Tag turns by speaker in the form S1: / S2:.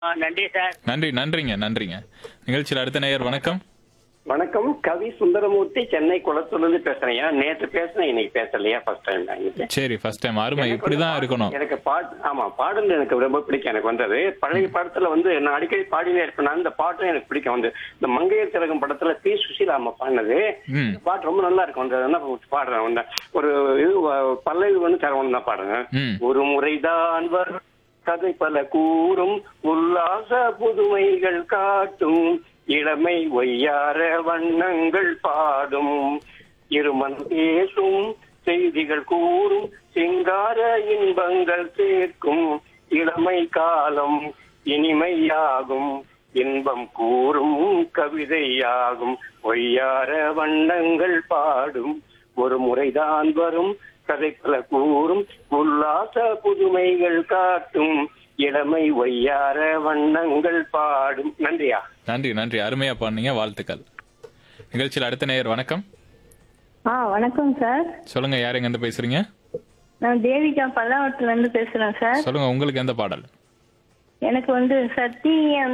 S1: ஆ, நன்றி சார்
S2: நன்றி நன்றிங்க நன்றிங்க நிகழ்ச்சியில் அடுத்த நேயர் வணக்கம்
S3: வணக்கம் கவி சுந்தரமூர்த்தி சென்னை குளத்தூர்ல பேசுறேன் நேற்று பேசுனேன் இன்னைக்கு பேசலையா ஃபர்ஸ்ட் டைம் தான் இன்னைக்கு.
S2: சரி ஃபர்ஸ்ட் டைம் அருமை
S3: எனக்கு
S2: இப்படிதான்
S3: வந்து
S2: இருக்கணும்
S3: எனக்கு பாட்டு ஆமா பாடல் எனக்கு ரொம்ப பிடிக்கும் எனக்கு வந்தது பழைய படத்துல வந்து நான் அடிக்கடி பாடினே இருப்பேன் நான் இந்த பாட்டும் எனக்கு பிடிக்கும் வந்து இந்த மங்கையர் திலகம் படத்துல பி சுசீலா அம்மா பாடினது
S2: ம்.
S3: இந்த பாட்டு ரொம்ப நல்லா இருக்கும் வந்து அதான் பாடுறேன் வந்து ஒரு இது வ- பல்லவி வந்து தரவணும் தான் பாடுங்க
S2: ம்.
S3: ஒரு முறைதான் வரும் கதை பல கூறும் உல்லாச புதுமைகள் காட்டும் இளமை ஒய்யார வண்ணங்கள் பாடும் இருமன் பேசும் செய்திகள் கூறும் சிங்கார இன்பங்கள் சேர்க்கும் இளமை காலம் இனிமையாகும் இன்பம் கூறும் கவிதையாகும் ஒய்யார வண்ணங்கள் பாடும் ஒரு முறைதான் வரும் கதை பல கூறும் உல்லாச புதுமைகள் காட்டும் இளமை ஒய்யார வண்ணங்கள் பாடும் நன்றியா
S2: நன்றி நன்றி அருமையா பாடுனீங்க வாழ்த்துக்கள் நிகழ்ச்சியில் அடுத்த நேயர் வணக்கம்
S4: ஆ வணக்கம் சார்
S2: சொல்லுங்க யார் எங்க இருந்து பேசுறீங்க
S4: நான் தேவிகா பல்லாவரத்துல இருந்து பேசுறேன் சார்
S2: சொல்லுங்க உங்களுக்கு எந்த பாடல்
S4: எனக்கு வந்து சத்தியம்